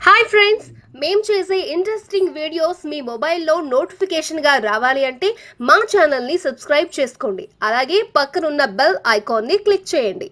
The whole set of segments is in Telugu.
హాయ్ ఫ్రెండ్స్ మేం చేసే ఇంట్రెస్టింగ్ వీడియోస్ మీ మొబైల్లో నోటిఫికేషన్గా రావాలి అంటే మా ఛానల్ని సబ్స్క్రైబ్ చేసుకోండి అలాగే పక్కనున్న బెల్ ఐకాన్ని క్లిక్ చేయండి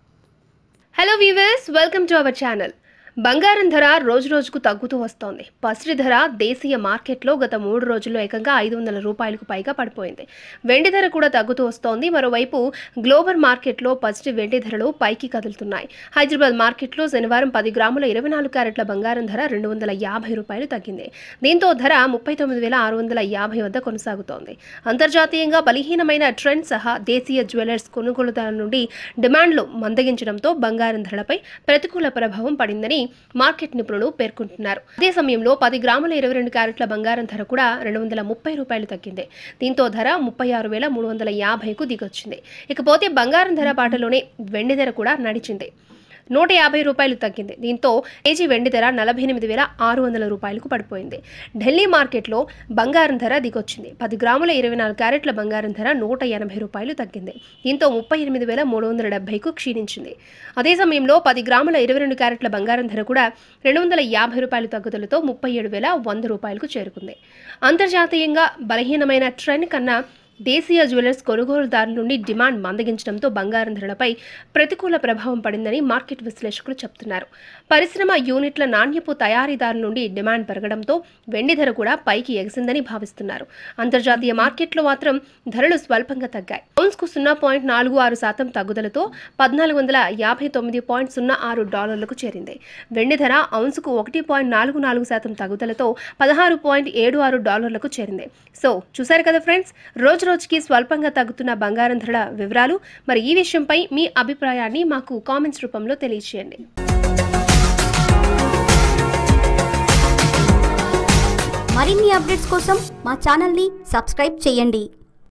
hello viewers welcome to our channel బంగారం ధర రోజు రోజుకు తగ్గుతూ వస్తోంది పసిడి ధర దేశీయ మార్కెట్లో గత మూడు రోజుల్లో ఏకంగా ఐదు వందల రూపాయలకు పైగా పడిపోయింది వెండి ధర కూడా తగ్గుతూ వస్తోంది మరోవైపు గ్లోబల్ మార్కెట్లో పసిడి వెండి ధరలు పైకి కదులుతున్నాయి హైదరాబాద్ మార్కెట్లో శనివారం పది గ్రాముల ఇరవై నాలుగు క్యారెట్ల బంగారం ధర రెండు వందల యాభై రూపాయలు తగ్గింది దీంతో ధర ముప్పై తొమ్మిది వేల ఆరు వందల యాభై వద్ద కొనసాగుతోంది అంతర్జాతీయంగా బలహీనమైన ట్రెండ్ సహా దేశీయ జ్యువెలర్స్ కొనుగోలుదారుల నుండి డిమాండ్లు మందగించడంతో బంగారం ధరలపై ప్రతికూల ప్రభావం పడిందని మార్కెట్ నిపుణులు పేర్కొంటున్నారు అదే సమయంలో పది గ్రాముల ఇరవై రెండు క్యారెట్ల బంగారం ధర కూడా రెండు వందల ముప్పై రూపాయలు తగ్గింది దీంతో ధర ముప్పై ఆరు వేల మూడు వందల యాభైకు దిగొచ్చింది ఇకపోతే బంగారం ధర బాటలోనే వెండి ధర కూడా నడిచింది నూట యాభై రూపాయలు తగ్గింది దీంతో కేజీ వెండి ధర నలభై ఎనిమిది వేల ఆరు వందల రూపాయలకు పడిపోయింది ఢిల్లీ మార్కెట్లో బంగారం ధర దిగొచ్చింది పది గ్రాముల ఇరవై నాలుగు క్యారెట్ల బంగారం ధర నూట ఎనభై రూపాయలు తగ్గింది దీంతో ముప్పై ఎనిమిది వేల మూడు వందల డెబ్బైకు క్షీణించింది అదే సమయంలో పది గ్రాముల ఇరవై రెండు క్యారెట్ల బంగారం ధర కూడా రెండు వందల యాభై రూపాయలు తగ్గుదలతో ముప్పై ఏడు వేల వంద రూపాయలకు చేరుకుంది అంతర్జాతీయంగా బలహీనమైన ట్రెండ్ కన్నా దేశీయ జ్యువెలర్స్ కొనుగోలుదారుల నుండి డిమాండ్ మందగించడంతో బంగారం ధరలపై ప్రతికూల ప్రభావం పడిందని మార్కెట్ విశ్లేషకులు చెబుతున్నారు పరిశ్రమ యూనిట్ల నాణ్యపు తయారీదారుల నుండి డిమాండ్ పెరగడంతో వెండి ధర కూడా పైకి ఎగసిందని భావిస్తున్నారు అంతర్జాతీయ మార్కెట్లో మాత్రం ధరలు స్వల్పంగా తగ్గాయి ఔన్స్కు సున్నా పాయింట్ నాలుగు ఆరు శాతం తగ్గుదలతో పద్నాలుగు వందల యాభై తొమ్మిది పాయింట్ సున్నా ఆరు డాలర్లకు చేరింది వెండి ధర ఔన్స్కు ఒకటి పాయింట్ నాలుగు నాలుగు శాతం తగ్గుదలతో పదహారు పాయింట్ ఏడు ఆరు డాలర్లకు చేరింది సో చూసారు కదా ఫ్రెండ్స్ రోజు రోజుకి స్వల్పంగా తగ్గుతున్న బంగారం ధరల వివరాలు మరి ఈ విషయంపై మీ అభిప్రాయాన్ని మాకు కామెంట్స్ రూపంలో తెలియజేయండి మరిన్ని అప్డేట్స్ కోసం మా ఛానల్ని సబ్స్క్రైబ్ చేయండి